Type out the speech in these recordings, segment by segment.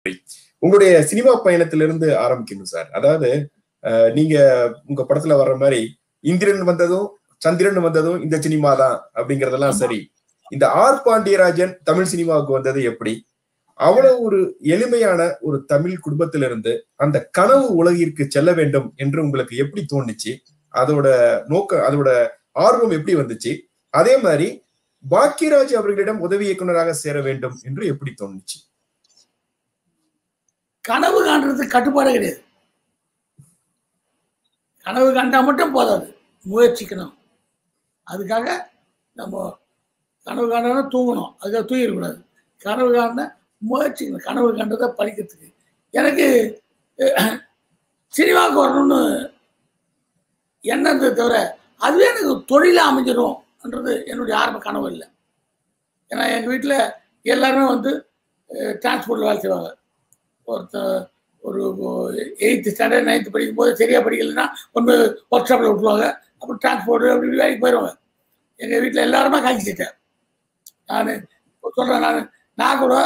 உங்களுடைய சினிமா பயணத்திலிருந்து ஆரம்பிக்கணும் சார் அதாவது அஹ், நீங்க உங்க படத்துல வர்ற மாதிரி இந்திரன் வந்ததும் சந்திரன் வந்ததும் இந்த சினிமா தான் அப்படிங்கறதெல்லாம் சரி இந்த ஆர் பாண்டியராஜன் தமிழ் சினிமாவுக்கு வந்தது எப்படி அவ்வளவு ஒரு எளிமையான ஒரு தமிழ் குடும்பத்திலிருந்து அந்த கனவு உலகிற்கு செல்ல வேண்டும் என்று உங்களுக்கு எப்படி தோணுச்சு அதோட நோக்க அதோட ஆர்வம் எப்படி வந்துச்சு அதே மாதிரி பாக்கியராஜ் அவர்களிடம் உதவி இயக்குனராக சேர வேண்டும் என்று எப்படி தோணுச்சு கனவு காண்றதுக்கு கட்டுப்பாடு கிடையாது கனவு கண்டா மட்டும் போதாது முயற்சிக்கணும் அதுக்காக நம்ம கனவு காண்டா தூங்கணும் அதுக்காக தூங்கிடக்கூடாது கனவு காண்ட முயற்சிக்கணும் கனவு கண்டதை படிக்கிறதுக்கு எனக்கு அஹ், சினிமாவுக்கு வரணும்னு எண்ணத்தை தவிர அதுவே எனக்கு தொழிலாக அமைஞ்சிடும்ன்றது என்னுடைய ஆரம்ப கனவு இல்லை ஏன்னா எங்கள் வீட்டில் எல்லாருமே வந்து டிரான்ஸ்போர்ட்டில் வேலை செய்வாங்க ஒருத்தர் ஒரு எயித்து ஸ்டாண்டர்ட் நைன்த்து படிக்கும் போது சரியாக படிக்கலைன்னா ஒன்று ஒர்க் ஷாப்பில் விட்டுருவாங்க அப்புறம் டிரான்ஸ்போர்ட் அப்படி இப்படி வேலைக்கு போயிடுவாங்க எங்கள் வீட்டில் எல்லாருமே காய்ச்சிட்டேன் நான் சொல்கிறேன் நான் நான் கூட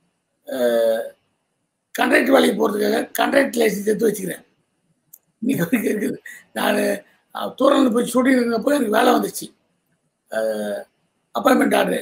கண்ட்ராக்டர் வேலைக்கு போகிறதுக்காக கண்ட்ராக்ட் லைசன்ஸ் எடுத்து வச்சுக்கிறேன் இன்னைக்கு வரைக்கும் இருக்குது நான் தூரம் போய் ஷூட்டிங் இருந்தப்போ எனக்கு வேலை வந்துச்சு அப்பாயின்மெண்ட் ஆர்டரு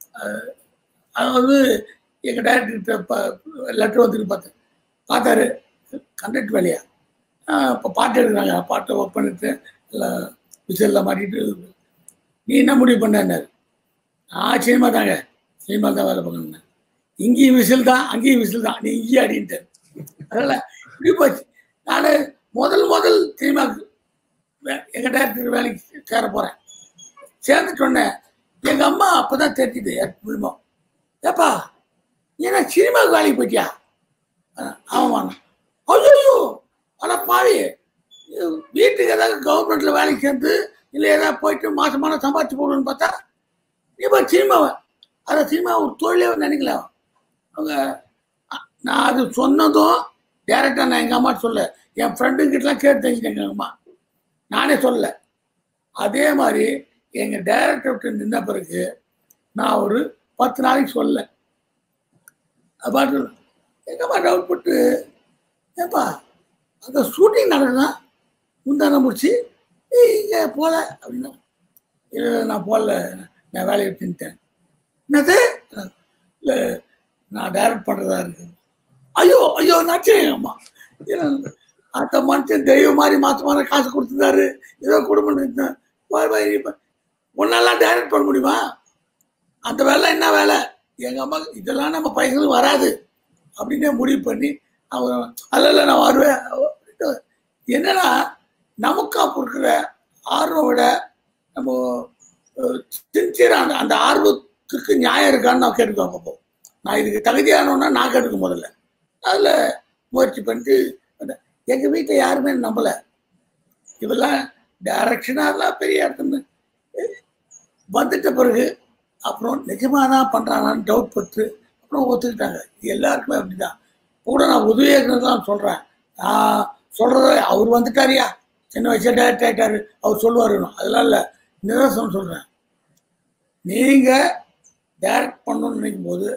அதாவது எங்கள் டைரக்டர்கிட்ட ப லெட்டர் வந்துட்டு பார்த்தேன் பார்த்தாரு கண்டக்ட் வேலையா இப்போ பாட்டு எடுக்கிறாங்க பாட்டை ஒர்க் பண்ணிட்டு எல்லாம் விசில்லாம் மாட்டிட்டு நீ என்ன முடிவு பண்ணாரு நான் சினிமா தாங்க சினிமா தான் வேலை பார்க்கணும் இங்கேயும் விசில் தான் அங்கேயும் விசில் தான் நீ இங்கேயும் அடின்ட்டு அதனால் இப்படி போச்சு நான் முதல் முதல் சினிமாவுக்கு எங்கள் டேரக்டர் வேலைக்கு சேர போகிறேன் சேர்ந்துட்டோன்னே எங்கள் அம்மா அப்போ தான் தெரிஞ்சுது மூலியமாக ஏப்பா ஏன்னா சினிமாவுக்கு வேலைக்கு போயிட்டியா ஆமாம் ஐயோ ஆனால் பாவி வீட்டுக்கு ஏதாவது கவர்மெண்ட்டில் வேலைக்கு சேர்ந்து இல்லை ஏதாவது போயிட்டு மாசமான சம்பாதிச்சு போடணும்னு பார்த்தா நீ போய் சினிமாவை அதை சினிமா ஒரு தொழிலே நினைக்கல அவங்க அ- நான் அது சொன்னதும் டேரெக்டாக நான் எங்கள் அம்மா சொல்ல என் ஃப்ரெண்டுங்கிட்டலாம் கேட்டு தெரிஞ்சுட்டேன் எங்கள் அம்மா நானே சொல்லல அதே மாதிரி எங்கள் டைரக்டர்கிட்ட நின்ன பிறகு நான் ஒரு பத்து நாளைக்கு சொல்லல அது பாட்டு எங்கள் அம்மா டவுட் போட்டு ஏப்பா அந்த ஷூட்டிங் நடக்குதா முந்தான முடிச்சு நீ இங்கே போகல அப்படின்னா இல்லை நான் போகல நான் வேலையை விட்டுட்டேன் என்னது இல்லை நான் டைரக்ட் பண்ணுறதா இருக்கு ஐயோ ஐயோ நச்சு அம்மா இல்ல, அந்த மனுஷன் தெய்வம் மாதிரி மாசம் மாதம் காசு கொடுத்துருந்தாரு ஏதோ குடும்பம் இருந்தேன். வாய் வாய் இப்ப உன்னெல்லாம் டைரக்ட் பண்ண முடியுமா அந்த வேலை என்ன வேலை எங்கள் அம்மா இதெல்லாம் நம்ம பையங்களுக்கு வராது அப்படின்னே முடிவு பண்ணி அவங்க அதில் நான் வருவேன் அப்படின்ட்டு என்னன்னா நமக்கு அப்போ இருக்கிற ஆர்வம் விட நம்ம சின்சியராக அந்த அந்த ஆர்வத்துக்கு நியாயம் இருக்கான்னு நான் கேட்டுக்குவேன் அப்போ நான் இதுக்கு தகுதியானோன்னா நான் கேட்டுக்க முதல்ல அதில் முயற்சி பண்ணிட்டு வந்தேன். எங்க வீட்டில் யாருமே நம்பலை இவெல்லாம் டைரக்ஷனாலாம் பெரிய இடத்துல வந்துட்ட பிறகு அப்புறம் நிஜமாக தான் பண்ணுறானான்னு டவுட் பட்டு அப்புறம் ஒத்துக்கிட்டாங்க இது எல்லாருக்குமே அப்படிதான் கூட நான் உதவி தான் சொல்கிறேன் நான் சொல்கிறத அவர் வந்துட்டாரியா சின்ன வயசுல டேரக்ட் ஆகிட்டாரு அவர் சொல்லுவார் அதெல்லாம் இல்லை நிதர்சனம் சொல்கிறேன் நீங்கள் டைரக்ட் பண்ணணும்னு நினைக்கும் போது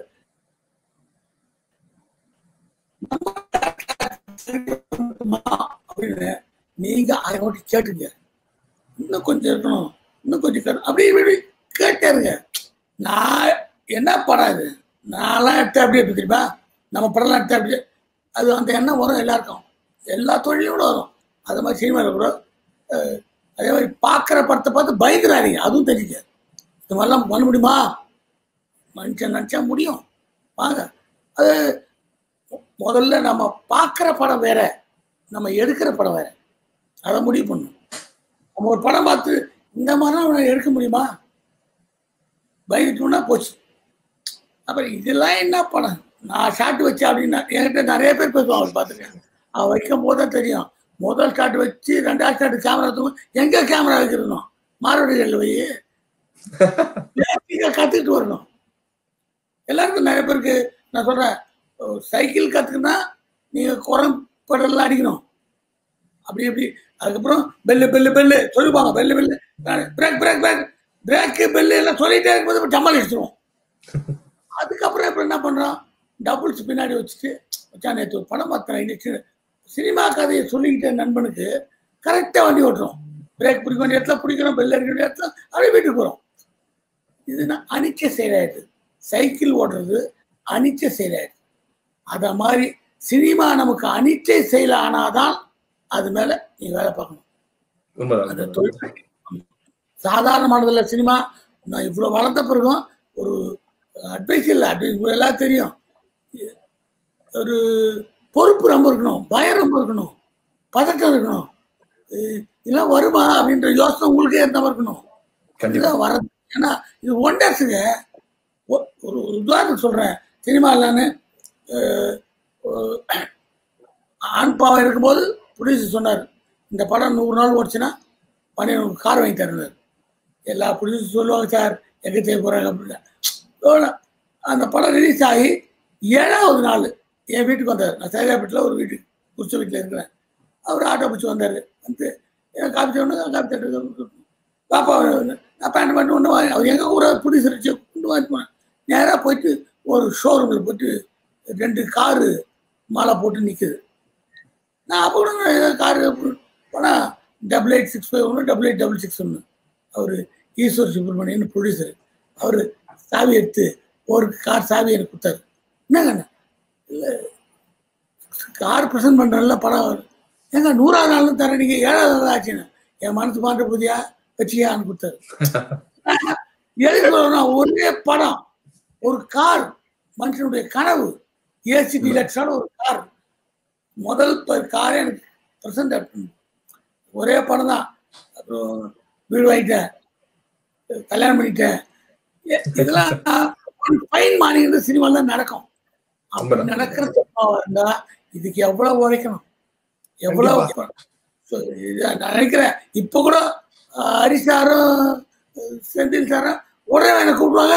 அப்படின்னு நீங்க அதை மட்டும் கேட்டுங்க இன்னும் கொஞ்சம் இருக்கணும் இன்னும் கொஞ்சம் கேட்கணும் அப்படி இப்படி கேட்டே இருங்க நான் என்ன படம் இது நான்லாம் எடுத்து அப்படியே எப்படி தெரியுமா நம்ம படம்லாம் எடுத்து அப்படியே அது அந்த எண்ணம் வரும் எல்லாருக்கும் எல்லா தொழிலும் கூட வரும் அது மாதிரி சினிமாவில் கூட அஹ், அதே மாதிரி பார்க்குற படத்தை பார்த்து பயந்துடாதீங்க அதுவும் தெரியுங்க இது மாதிரிலாம் பண்ண முடியுமா மனுஷன் நினச்சா முடியும் வாங்க அது முதல்ல நம்ம பார்க்குற படம் வேற நம்ம எடுக்கிற படம் வேற அதை முடிவு பண்ணணும் நம்ம ஒரு படம் பார்த்து இந்த மாதிரிலாம் அவனை எடுக்க முடியுமா பயந்துட்டோம்னா போச்சு அப்புறம் இதெல்லாம் என்ன படம் நான் ஷாட் வச்சேன் அப்படின்னா என்கிட்ட நிறைய பேர் பேசுவான் அவர் பார்த்துருக்கேன் அவன் வைக்கும் போது தான் தெரியும் முதல் ஷாட் வச்சு ரெண்டாவது ஷாட் கேமரா தூக்கும் எங்கே கேமரா வைக்கிறணும் மாறுவடிகளில் வை நீங்கள் கற்றுக்கிட்டு வரணும் எல்லாருக்கும் நிறைய பேருக்கு நான் சொல்கிறேன் சைக்கிள் கற்றுக்குன்னா நீங்கள் குரம் பெடல்லாம் அடிக்கணும் அப்படி இப்படி அதுக்கப்புறம் பெல்லு பெல்லு பெல்லு சொல்லுவாங்க bell bell brake brake brake brake bell எல்லாம் சொல்லிட்டே இருக்கும்போது டம்மல் அடிச்சிருவோம் அதுக்கப்புறம் இப்போ என்ன பண்ணுறோம் டபுள்ஸ் பின்னாடி வச்சுட்டு மச்சான் நேற்று ஒரு படம் பார்த்தேன் இன்னைக்கு சினிமா கதையை சொல்லிக்கிட்ட நண்பனுக்கு கரெக்டாக வண்டி ஓட்டுறோம் பிரேக் பிடிக்க வேண்டிய இடத்துல பிடிக்கணும் பெல் அடிக்க வேண்டிய இடத்துல அப்படியே வீட்டுக்கு போகிறோம் இதுனா அனிச்ச செயலாயிடுது சைக்கிள் ஓடுறது அனிச்ச செயலாயிடுது அத மாதிரி சினிமா நமக்கு அனிச்சை செயல் ஆனாதான் அது மேல நீ வேலை பார்க்கணும் அந்த உண்மைதான் தொழில் சாதாரணமானதில்ல சினிமா நான் இவ்வளவு வளர்ந்த பிறகும் ஒரு அட்வைஸ் இல்லை அட்வைஸ் எல்லாம் தெரியும் ஒரு பொறுப்பு ரொம்ப இருக்கணும் பயம் ரொம்ப இருக்கணும் பதட்டம் இருக்கணும் இ- இதெல்லாம் வருமா அப்படின்ற யோசனை உங்களுக்கே இருந்த மாதிரி இருக்கணும் கண்டிப்பா இதுதான் வர ஏன்னா இது ஒண்டர்ஸுங்க ஒரு ஒரு உதாரணம் சொல்றேன் சினிமாலான்னு ஆண் பாவம் இருக்கும்போது ப்ரொடியூசர் சொன்னார் இந்த படம் நூறு நாள் ஓடிச்சுன்னா பண்ணி உங்களுக்கு கார் வாங்கி தருனார் எல்லா ப்ரொடியூசர் சொல்லுவாங்க சார் எங்கே செய்ய போகிறாங்க அப்படின்னு எவ்வளோ அந்த படம் ரிலீஸ் ஆகி ஏழாவது நாள் என் வீட்டுக்கு வந்தார் நான் சேதாப்பேட்டில் ஒரு வீட்டுக்கு குறிச்ச வீட்டில் இருக்கிறேன் அவர் ஆட்டோ பிடிச்சி வந்தார் வந்து எனக்கு காப்பி தரணும் காப்பி தட்டு பாப்பா நான் பேண்ட் பண்ணி ஒன்று வாங்கி அவர் எங்கள் ஊரை ப்ரொடியூசர் வச்சு கொண்டு வாங்கி போனேன் நேராக போயிட்டு ஒரு ஷோரூமில் போயிட்டு ரெண்டு காரு மாலை போட்டு நிற்குது நான் அப்போ கூட ஏதோ காரு போனால் டபுள் எயிட் சிக்ஸ் ஃபைவ் ஒன்று டபுள் எயிட் டபுள் சிக்ஸ் ஒன்று அவர் ஈஸ்வர் சுப்பிரமணியன் ப்ரொடியூசர் அவர் சாவி எடுத்து ஒரு கார் சாவி எனக்கு கொடுத்தாரு என்னங்க இல்லை கார் ப்ரெசென்ட் பண்ணுறதுல படம் வரும் ஏங்க நூறாவது நாளும் தரேன் நீங்கள் ஏழாவது நாள் ஆச்சுன்னு என் மனசு மாற்ற புதியா வச்சியான்னு கொடுத்தாரு எதுக்கு சொல்லணும்னா ஒரே படம் ஒரு கார் மனுஷனுடைய கனவு ஏசி டிலக்ஸான ஒரு கார் முதல் காரே எனக்கு ப்ரெசென்ட் ஒரே படம் தான் அப்புறம் வீடு வாங்கிட்டேன் கல்யாணம் பண்ணிட்டேன் எ- இதெல்லாம் ஃபைன் மார்னிங் சினிமாவில் தான் நடக்கும் அப்படி உண்மைதான். நடக்கிற சினிமாவா இருந்தா இதுக்கு எவ்வளவு உழைக்கணும் எவ்வளவு உழைக்கணும். So, இது நான் நினைக்கிறேன் இப்ப கூட அஹ், ஹரிஷ் சாரும் அஹ், செந்தில் சாரும் உடனே என்ன கூப்பிடுவாங்க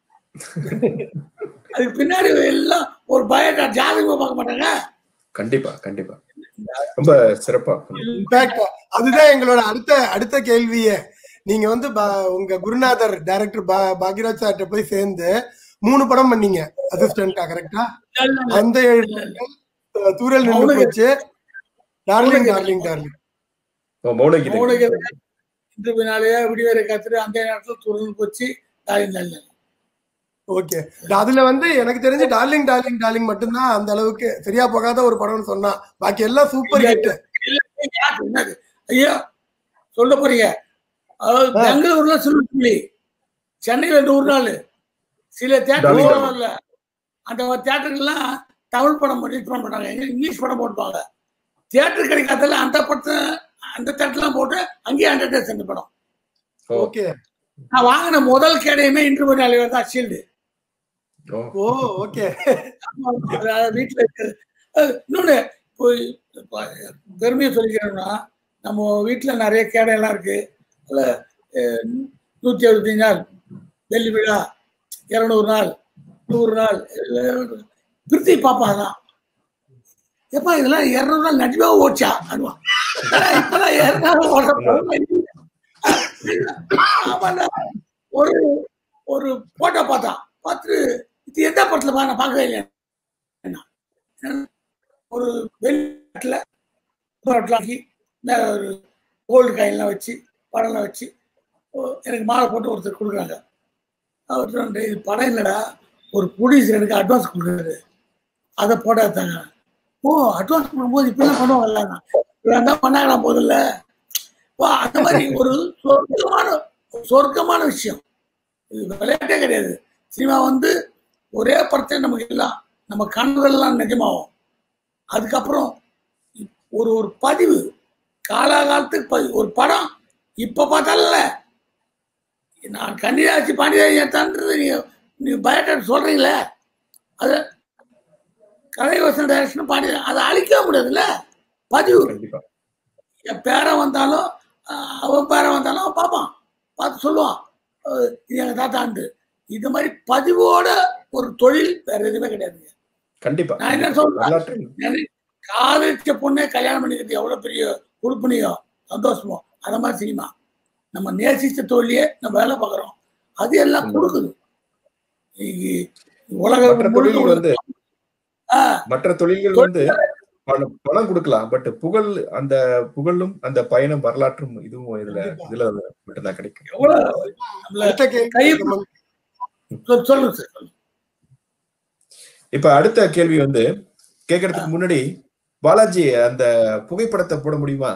அதுக்கு பின்னாடி எல்லாம் ஒரு பயோடா ஜாதகமா பார்க்க மாட்டாங்க கண்டிப்பா கண்டிப்பா ரொம்ப சிறப்பா இன்ஃபேக்ட் அதுதான் எங்களோட அடுத்த அடுத்த கேள்வியே நீங்க வந்து பா- உங்க குருநாதர் டைரக்டர் பாக்யராஜ் சார்ட்ட போய் சேர்ந்து மூணு படம் பண்ணீங்க அசிஸ்டண்டா கரெக்டா அந்த ஏழு நாட்கள், அஹ், தூரல் நின்று மௌனகீதம். போச்சு டார்லிங் மௌனகீதம். டார்லிங் டார்லிங் ஓ, மௌனகீதம் மௌனகீதம். இன்று பின்னாலேயே விடிவரை காத்துட்டு அந்த நேரத்தில் துறந்து போச்சு தாய் நல்ல ஓகே அதுல வந்து எனக்கு தெரிஞ்சு டார்லிங் டார்லிங் டார்லிங் மட்டும்தான் அந்த அளவுக்கு சரியா போகாத ஒரு படம்னு சொன்னா பாக்கி எல்லாம் சூப்பர் ஹிட் என்னது ஐயா சொல்ல போறீங்க அதாவது ஆ. பெங்களூர்ல சுருட்டுலி சென்னையில நூறு நாள் சில Darling, தேட்டர் darling. இல்ல அந்த தேட்டருக்கெல்லாம் தமிழ் படம் ரிலீஸ் பண்ண மாட்டாங்க எங்க இங்கிலீஷ் படம் போட்டுவாங்க தியேட்டர் கிடைக்காதல அந்த படத்தை அந்த தேட்டர்லாம் போட்டு அங்கேயே அண்டர்டேஸ் அந்த படம் ஓ, ஓகே நான் வாங்கின முதல் கேடையுமே இன்று ஒரு நாள் தான் ஷீல்டு ஓ, ஓ ஓகே வீட்டில் இருக்கிறது அஹ் இன்னொன்னு இப்போ இப்போ பெருமையை சொல்லிக்கிறோம்னா நம்ம வீட்டில் நிறைய கேடையெல்லாம் இருக்கு அதில் நூற்றி எழுபத்தஞ்சு நாள் வெள்ளி விழா இரநூறு நாள் நூறு நாள் பிரித்தி பாப்பா தான் எப்பா இதெல்லாம் இரநூறு நாள் நடிவா ஓடிச்சா அனுவான் இப்பெல்லாம் இரநூறு ஓடுற ஆமாண்டா. ஒரு ஒரு போட்டோ பார்த்தான் பார்த்துட்டு இது எந்த படத்துல பா நான் பார்க்கவே இல்லை ஒரு வெளிநாட்டில் ஆக்கி மேலே ஒரு கோல்டு காயின்லாம் வச்சு படம்லாம் வச்சு ஓ, எனக்கு மாலை போட்டு ஒருத்தர் கொடுக்குறாங்க அவர் சொன்னாரு, இது படம் இல்லைடா ஒரு ப்ரொடியூசர் எனக்கு அட்வான்ஸ் கொடுக்குறாரு அதை போடாதாங்க ஓ அட்வான்ஸ் பண்ணும்போது இப்படிலாம் பண்ணுவாங்கல்ல இவன் தான் பண்ணாங்களா முதல்ல ஓ அந்த மாதிரி ஒரு சொர்க்கமான சொர்க்கமான விஷயம் இது விளையாட்டே கிடையாது சினிமா வந்து ஒரே படத்தை நமக்கு எல்லாம் நம்ம கனவுகள்லாம் நிஜமாகும் அதுக்கப்புறம் ஒரு ஒரு பதிவு காலாகாலத்துக்கு பதிவு ஒரு படம் இப்ப பார்த்தால நான் கன்னிராசி பாண்டியராஜ் எடுத்தான்றது நீங்க நீங்க பயோடேட் சொல்றீங்களே அது கலைவசன் டைரக்ஷன் பாண்டிய அதை அழிக்க முடியாதுல்ல பதிவு கண்டிப்பா என் பேரன் வந்தாலும் ஆஹ் அவன் பேரன் வந்தாலும் அவன் பார்ப்பான் பார்த்து சொல்லுவான் அஹ் இது எங்க தாத்தாண்டு இது மாதிரி பதிவோட ஒரு தொழில் வேற எதுவுமே கிடையாதுங்க கண்டிப்பா நான் என்ன சொல்றேன் வரலாற்றில் நிறைய காதலிச்ச பொண்ணே கல்யாணம் பண்ணிக்கிறது எவ்வளவு பெரிய உறுப்புனியோ சந்தோஷமோ அந்த மாதிரி சினிமா நம்ம நேசித்த தொழிலே நம்ம வேலை பார்க்குறோம் அது எல்லாம் கொடுக்குது இன்னைக்கு உலக மற்ற தொழில்கள் முழுக்க வந்து ஆஹ் மற்ற தொழில்கள் வந்து பணம் பணம் கொடுக்கலாம் பட் புகழ் அந்த புகழும் அந்த பயணம் வரலாற்றும் இதுவும் இதுல இதுல மட்டும்தான் கிடைக்கும் எவ்வளவு நம்மள அடுத்த கேள்வி கை- நம்ம- சொல்- சொல்லுங்க சார் சொல்லுங்க. இப்ப அடுத்த கேள்வி வந்து கேட்கறதுக்கு முன்னாடி பாலாஜி அந்த புகைப்படத்தை போட முடியுமா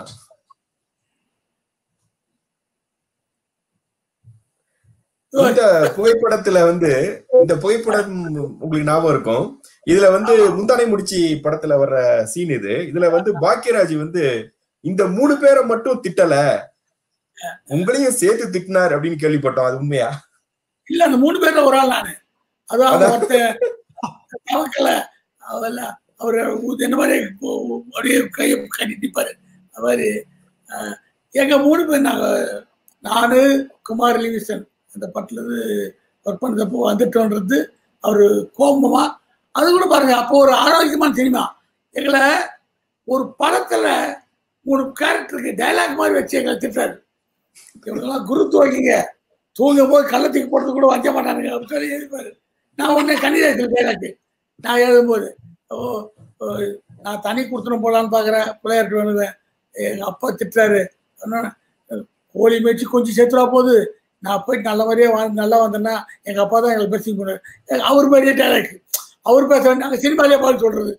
இந்த புகைப்படத்துல வந்து இந்த புகைப்படம் உங்களுக்கு ஞாபகம் இருக்கும் இதுல வந்து முந்தானை முடிச்சு படத்துல வர்ற சீன் இது இதுல வந்து பாக்கியராஜ் வந்து இந்த மூணு பேரை மட்டும் திட்டல உங்களையும் சேர்த்து திட்டினார் அப்படின்னு கேள்விப்பட்டோம் அது உண்மையா இல்ல அந்த மூணு பேர்ல ஒரு ஆள் நானு அதான் அதான். ஒருத்த தவக்கல அவல்ல அவர் என்ன மாதிரி ஒ- ஒ- அப்படியே கையை கட்டி நிப்பாரு அவரு அஹ், எங்க மூணு பேர் நாங்க நானு குமார் லிவிசன் அந்த படத்துல இருந்து ஒர்க் பண்ணதப்போ வந்துட்டோன்றது அவரு கோபமா அது கூட பாருங்க அப்போ ஒரு ஆரோக்கியமான சினிமா எங்களை ஒரு படத்துல மூணு கேரக்டருக்கு டைலாக் மாதிரி வச்சு எங்களை திட்டாரு இவங்கெல்லாம் குரு துவக்கிங்க தூங்கும் போது கள்ளத்துக்கு போடுறது கூட வஞ்ச மாட்டானுங்க அப்படின்னு சொல்லி எழுதிப்பாரு நான் உடனே கன்னிதாசத்தில் டைலாக்கு நான் எழுதும்போது ஓ ஓ, நான் தனி கொடுத்துடும் போலான்னு பார்க்குறேன் பிள்ளையார்ட்டு வேணுவேன் எங்கள் அப்பா திட்டுறாரு அதனால, கோழி மேய்ச்சி கொஞ்சம் சேர்த்துடா போகுது நான் போயிட்டு நல்ல மாதிரியே வாழ்ந்து நல்லா வந்தேன்னா எங்கள் அப்பா தான் எங்களுக்கு பேசிங் பண்ணார் அவர் மாதிரியே டைலாக் அவர் பேச நாங்கள் சினிமாலேயே பார்த்து சொல்கிறது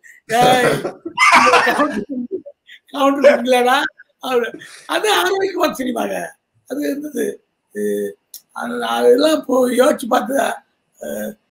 கவுண்டர் இல்லைடா அவர் அது ஆரோக்கியமான சினிமாங்க அது இருந்தது இது அது- அதெல்லாம் இப்போ யோசிச்சு பார்த்து அஹ்,